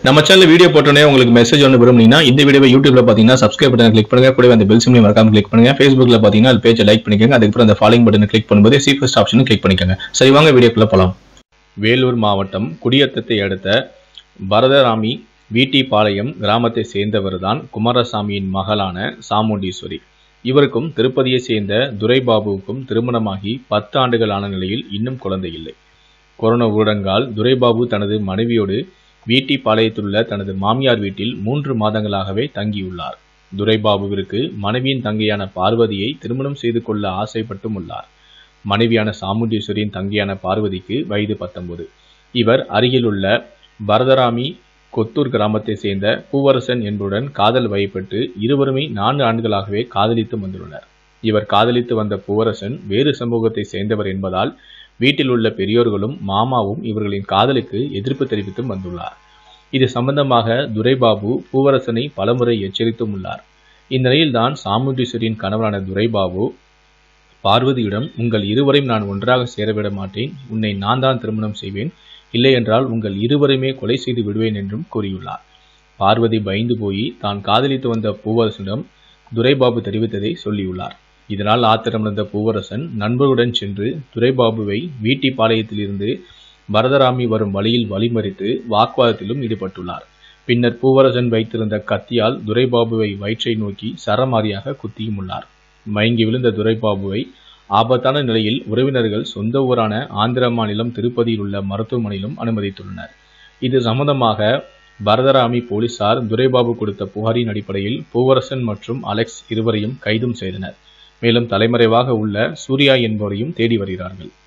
நம்ம channel video போட்டோன்னே உங்களுக்கு மெசேஜ் ஒன்று விரும்புனீங்கன்னா இந்த வீடியோவை யூடியூப்ல பார்த்தீங்கன்னா சப்ஸ்கிரைப் பட்டன் கிளிக் பண்ணுங்க கூடவே அந்த பெல் சிம்லையும் மறக்காம கிளிக் பண்ணுங்க ஃபேஸ்புக்ல பார்த்தீங்கன்னா அது பேஜை லைக் பண்ணிக்கோங்க அதுக்கப்புறம் அந்த ஃபாலோயிங் பட்டனை கிளிக் பண்ணும்போது சி ஃபர்ஸ்ட் ஆப்ஷனும் கிளிக் பண்ணிக்கோங்க சரி வாங்க வீடியோக்குள்ள போலாம் வேலூர் மாவட்டம் குடியத்தத்தை அடுத்த பரதராமி வீட்டி பாளையம் கிராமத்தை சேர்ந்தவர் தான் குமாரசாமியின் மகளான சாமுண்டீஸ்வரி இவருக்கும் திருப்பதியை சேர்ந்த துரைபாபுவுக்கும் திருமணமாகி பத்து ஆண்டுகள் ஆன நிலையில் இன்னும் குழந்தை இல்லை கொரோனா ஊரடங்கால் துரைபாபு தனது மனைவியோடு வீட்டி பாளையத்திலுள்ள தனது மாமியார் வீட்டில் மூன்று மாதங்களாகவே தங்கியுள்ளார் துரைபாபுவிற்கு மனைவியின் தங்கையான பார்வதியை திருமணம் செய்து கொள்ள ஆசைப்பட்டும் உள்ளார் மனைவியான சாமுண்டீஸ்வரியின் தங்கையான பார்வதிக்கு வயது பத்தொன்பது இவர் அருகிலுள்ள பரதராமி கொத்தூர் கிராமத்தை சேர்ந்த பூவரசன் என்பவருடன் காதல் வயப்பட்டு இருவருமே நான்கு ஆண்டுகளாகவே காதலித்து வந்துள்ளனர் இவர் காதலித்து வந்த பூவரசன் வேறு சமூகத்தை சேர்ந்தவர் என்பதால் வீட்டில் உள்ள பெரியோர்களும் மாமாவும் இவர்களின் காதலுக்கு எதிர்ப்பு தெரிவித்தும் வந்துள்ளார் இது சம்பந்தமாக துரைபாபு பூவரசனை பலமுறை எச்சரித்தும் உள்ளார் இந்நிலையில்தான் சாமுண்டீஸ்வரியின் கணவரான துரைபாபு பார்வதியிடம் உங்கள் இருவரையும் நான் ஒன்றாக சேரவிட மாட்டேன் உன்னை நான் தான் திருமணம் செய்வேன் இல்லை என்றால் உங்கள் இருவரையுமே கொலை செய்து விடுவேன் என்றும் கூறியுள்ளார் பார்வதி பயந்து போய் தான் காதலித்து வந்த பூவரசனிடம் துரைபாபு தெரிவித்ததை சொல்லியுள்ளார் இதனால் ஆத்திரமடைந்த பூவரசன் நண்பர்களுடன் சென்று துரைபாபுவை வீட்டிப்பாளையத்திலிருந்து பரதராமி வரும் வழியில் வழிமறித்து வாக்குவாதத்திலும் ஈடுபட்டுள்ளார் பின்னர் பூவரசன் வைத்திருந்த கத்தியால் துரைபாபுவை வயிற்றை நோக்கி சரமாரியாக குத்தியும் உள்ளார் மயங்கி விழுந்த துரைபாபுவை ஆபத்தான நிலையில் உறவினர்கள் சொந்த ஊரான ஆந்திர மாநிலம் திருப்பதியில் உள்ள மருத்துவமனையிலும் அனுமதித்துள்ளனர் இது சம்பந்தமாக பரதராமி போலீசார் துரைபாபு கொடுத்த புகாரின் அடிப்படையில் பூவரசன் மற்றும் அலெக்ஸ் இருவரையும் கைதும் செய்தனர் மேலும் தலைமறைவாக உள்ள சூர்யா என்பவரையும் தேடி வருகிறார்கள்